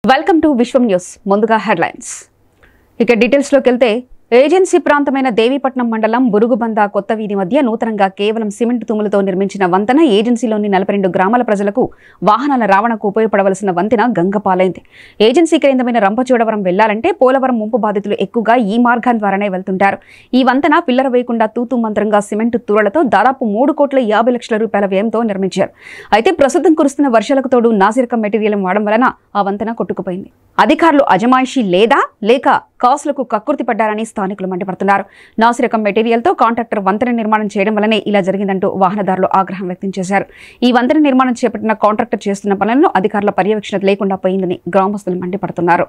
welcome to Vishwam news ముందుగా headlines ఇక డీటెయిల్స్లోకి వెళ్తే ఏజెన్సీ ప్రాంతమైన దేవీపట్నం మండలం బురుగుబంద కొత్త వీధి మధ్య నూతనంగా కేవలం సిమెంట్ తుమ్ములతో నిర్మించిన వంతెన ఏజెన్సీలోని నలభై రెండు గ్రామాల ప్రజలకు వాహనాల రవాణాకు ఉపయోగపడవలసిన వంతెన గంగపాలైంది ఏజెన్సీ కేంద్రమైన రంపచోడవరం వెళ్లాలంటే పోలవరం ముంపు బాధితులు ఎక్కువగా ఈ మార్గం ద్వారానే వెళ్తుంటారు ఈ వంతెన పిల్లర వేయకుండా తూతు మంత్రంగా సిమెంట్ తూరలతో దాదాపు మూడు కోట్ల యాభై లక్షల రూపాయల వ్యయంతో నిర్మించారు అయితే ప్రస్తుతం కురుస్తున్న వర్షాలకు తోడు నాసిరకం మెటీరియల్ వాడడం వలన ఆ వంతెన కొట్టుకుపోయింది అధికారులు అజమాయిషీ లేదా లేక కాసులకు కక్కుర్తి పడ్డారని స్థానికులు మండిపడుతున్నారు నాసిరకం మెటీరియల్తో కాంట్రాక్టర్ వంతెన నిర్మాణం చేయడం వల్లనే ఇలా జరిగిందంటూ వాహనదారులు ఆగ్రహం వ్యక్తం చేశారు ఈ వంతెన నిర్మాణం చేపట్టిన కాంట్రాక్టర్ చేస్తున్న పనులను అధికారుల పర్యవేక్షణ లేకుండా పోయిందని గ్రామస్తులు మండిపడుతున్నారు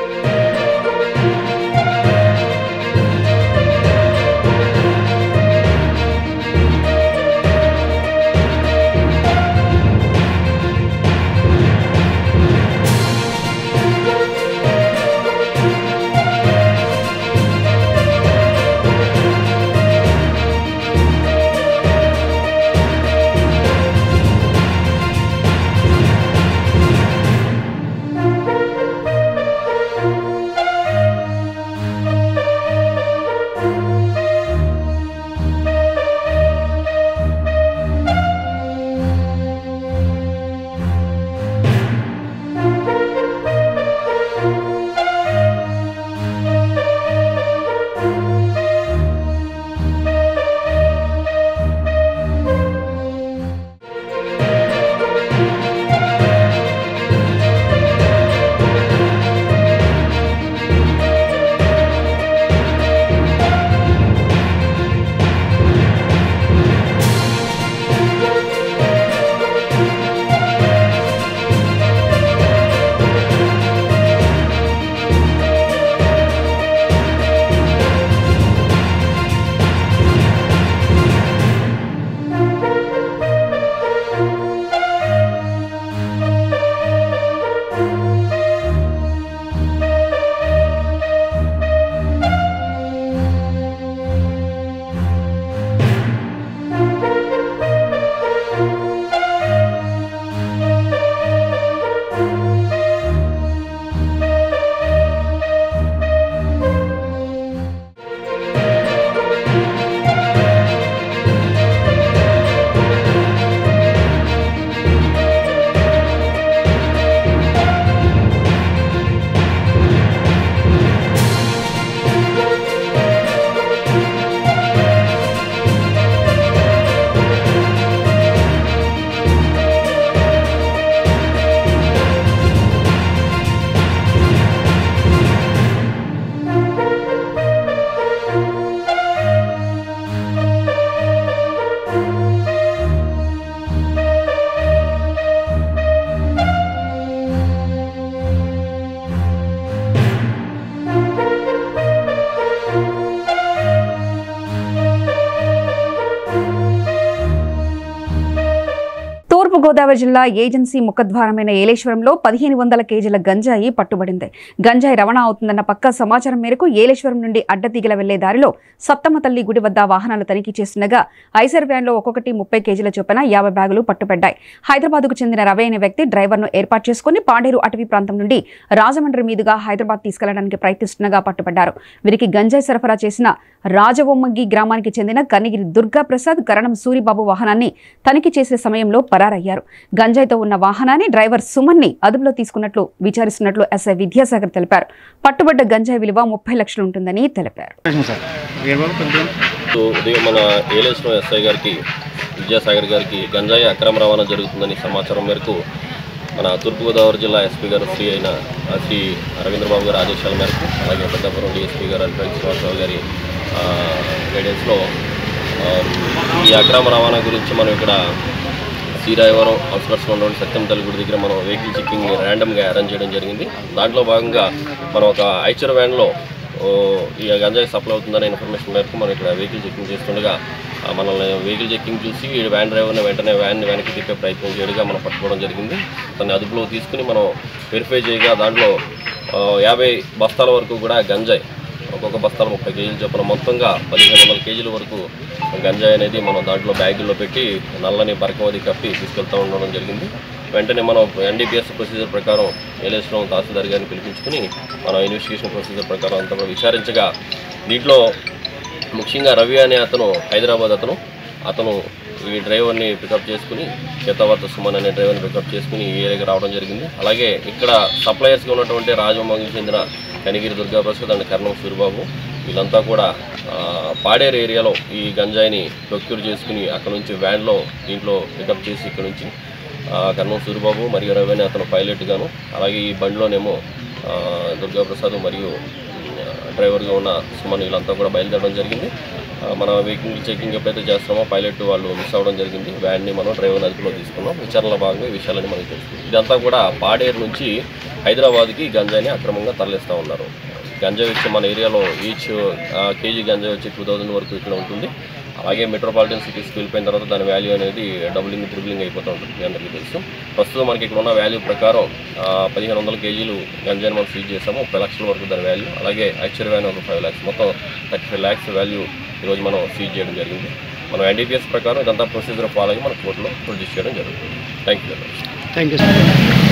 తూర్పుగోదావరి జిల్లా ఏజెన్సీ ముఖద్వారమైన ఏలేశ్వరంలో పదిహేను వందల కేజీల గంజాయి పట్టుబడింది గంజాయి రవాణా అవుతుందన్న పక్క సమాచారం మేరకు ఏలేశ్వరం నుండి అడ్డతీగల వెళ్లే దారిలో సత్తమ్మ తల్లి గుడి వద్ద వాహనాలు తనిఖీ చేస్తుండగా ఐసర్ వ్యాన్లో ఒక్కొక్కటి ముప్పై కేజీల చొప్పున యాభై బ్యాగులు పట్టుబడ్డాయి హైదరాబాద్కు చెందిన రవి అనే వ్యక్తి డ్రైవర్ను ఏర్పాటు చేసుకుని పాడేరు అటవీ ప్రాంతం నుండి రాజమండ్రి మీదుగా హైదరాబాద్ తీసుకెళ్లడానికి ప్రయత్నిస్తుండగా పట్టుబడ్డారు వీరికి గంజాయి సరఫరా చేసిన రాజవొమ్మగి గ్రామానికి చెందిన కనిగిరి దుర్గా ప్రసాద్ కరణం సూరిబాబు వాహనాన్ని తనిఖీ చేసే సమయంలో పరారయ్యారు గంజాయితో ఉన్న వాహనాన్ని డ్రైవర్ సుమన్ని అదుపులో తీసుకున్నట్లు విచారిస్తున్నట్లు ఎస్ఐ విద్యాసాగర్ తెలిపారు పట్టుబడ్డ గంజాయి విలువ ముప్పై లక్షలు ఉంటుందని తెలిపారు సో ఉదయం మన ఏలేశ్వరం ఎస్ఐ గారికి విద్యాసాగర్ గారికి గంజాయి అక్రమ రవాణా జరుగుతుందని సమాచారం మేరకు మన తూర్పుగోదావరి జిల్లా ఎస్పీ గారు శ్రీ అయిన ఆ శ్రీ రవీంద్రబాబు గారి ఆదేశాల మేరకు అలాగే పెద్దాపురం డిఎస్పీ గారు అల్పేట్ శ్రీనివాసరావు గారి ఆ, గైడెన్స్లో ఆ, ఈ అక్రమ రవాణా గురించి మనం ఇక్కడ శ్రీరాయవరం అవుట్స్కట్స్లో ఉన్నటువంటి సత్యం తల్లి గుడి దగ్గర మనం వెహికల్ చెక్కింగ్ ర్యాండమ్గా అరేంజ్ చేయడం జరిగింది దాంట్లో భాగంగా మనం ఒక ఐచర్ వ్యాన్లో ఓ, ఈ గంజాయి సప్లై అవుతుందనే ఇన్ఫర్మేషన్ మేరకు మనం ఇక్కడ వెహికల్ చెక్కింగ్ చేస్తుండగా ఆ, మనల్ని వెహికల్ చెక్కింగ్ చూసి ఈ వ్యాన్ డ్రైవర్ని వెంటనే వ్యాన్ని వెనక్కి తిప్పే ప్రయత్నం చేయగా మనం పట్టుకోవడం జరిగింది దాన్ని అదుపులో తీసుకుని మనం వెరిఫై చేయగా దాంట్లో ఆ, యాభై బస్తాల వరకు కూడా గంజాయి ఒక్కొక్క బస్తాలు ముప్పై కేజీలు చొప్పున మొత్తంగా పదిహేను వందల కేజీల వరకు గంజాయి అనేది మనం దాంట్లో బ్యాగుల్లో పెట్టి నల్లని బరకమది కప్పి తీసుకెళ్తూ ఉండడం జరిగింది వెంటనే మనం ఎన్డీపీఎస్ ప్రొసీజర్ ప్రకారం ఏలేశ్వరం తహసీల్దార్ గారిని పిలిపించుకుని మనం ఇన్వెస్టిగేషన్ ప్రొసీజర్ ప్రకారం అంతా కూడా విచారించగా దీంట్లో ముఖ్యంగా రవి అనే అతను హైదరాబాద్ అతను అతను ఈ డ్రైవర్ని పికప్ చేసుకుని చేతవర్త సుమన్ అనే డ్రైవర్ని పికప్ చేసుకుని ఈ ఏరియాకి రావడం జరిగింది అలాగే ఇక్కడ సప్లయర్స్గా ఉన్నటువంటి రాజమోహన్కి చెందిన కనిగిరి దుర్గాప్రసాద్ అండ్ కర్ణం సూరిబాబు వీళ్ళంతా కూడా ఆ, పాడేరు ఏరియాలో ఈ గంజాయిని ప్రొక్యూర్ చేసుకుని అక్కడ నుంచి వ్యాన్లో దీంట్లో పికప్ చేసి ఇక్కడ నుంచి ఆ, కర్ణం సూరిబాబు మరియు రవి అనే అతను పైలట్ గాను అలాగే ఈ బండిలోనేమో ఆ, దుర్గాప్రసాద్ మరియు ఆ, డ్రైవర్గా ఉన్న సుమన్ వీళ్ళంతా కూడా బయలుదేరడం జరిగింది ఆ, మన వెహికల్ చెకింగ్ ఎప్పుడైతే చేస్తామో పైలట్ వాళ్ళు మిస్ అవ్వడం జరిగింది వ్యాన్ని మనం డ్రైవర్ అదుపులో తీసుకున్నాం విచారణలో భాగంగా ఈ విషయాలని మనకు తెలుస్తుంది ఇదంతా కూడా పాడేరు నుంచి హైదరాబాద్కి గంజాయిని అక్రమంగా తరలిస్తూ ఉన్నారు గంజాయి వచ్చి మన ఏరియాలో ఈచ్ కేజీ గంజాయి వచ్చి టూ థౌజండ్ వరకు ఇక్కడ ఉంటుంది అలాగే మెట్రోపాలిటన్ సిటీస్కి వెళ్ళిపోయిన తర్వాత దాని వాల్యూ అనేది డబులింగ్ త్రిబులింగ్ అయిపోతూ ఉంటుంది మీ అందరికీ తెలుసు ప్రస్తుతం మనకి ఇక్కడ ఉన్న వాల్యూ ప్రకారం ఆ, పదిహేను వందల కేజీలు గంజాయిని మనం సీజ్ చేసాము ముప్పై లక్షల వరకు దాని వాల్యూ అలాగే యాక్చువల్ వాల్యూ ఒక ఫైవ్ ల్యాక్స్ మొత్తం థర్టీ ఫైవ్ ల్యాక్స్ వాల్యూ ఈరోజు మనం సీజ్ చేయడం జరిగింది మనం ఎన్డీపీఎస్ ప్రకారం ఇదంతా ప్రొసీజర్ ఫాలో అయ్యి మన కోర్టులో ప్రొడ్యూస్ చేయడం జరుగుతుంది thank you very much thank you sir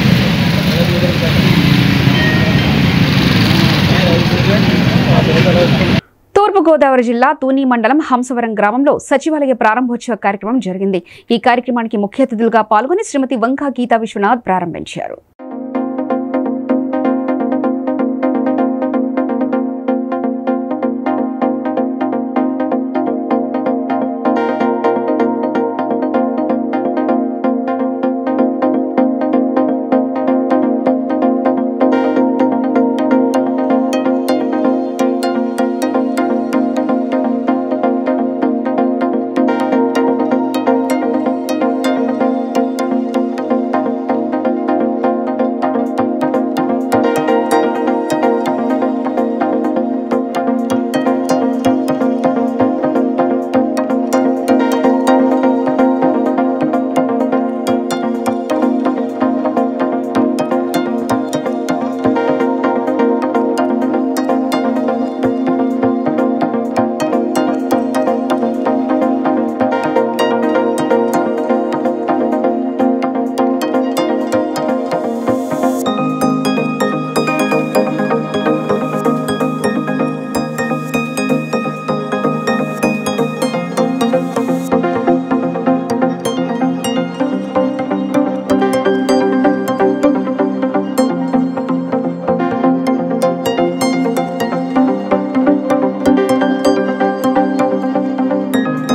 Thurpu Godavari జిల్లా తూని మండలం హంసవరం గ్రామంలో సచివాలయ ప్రారంభోత్సవ కార్యక్రమం జరిగింది ఈ కార్యక్రమానికి ముఖ్య అతిథులుగా పాల్గొని శ్రీమతి వంకా గీతా విశ్వనాథ్ ప్రారంభించారు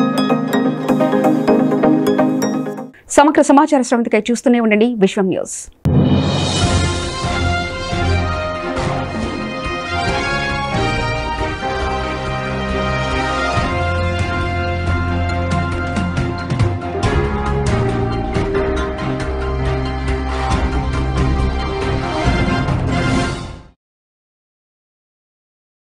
సమగ్ర సమాచార శ్రవంతికై చూస్తూనే ఉండండి విశ్వం న్యూస్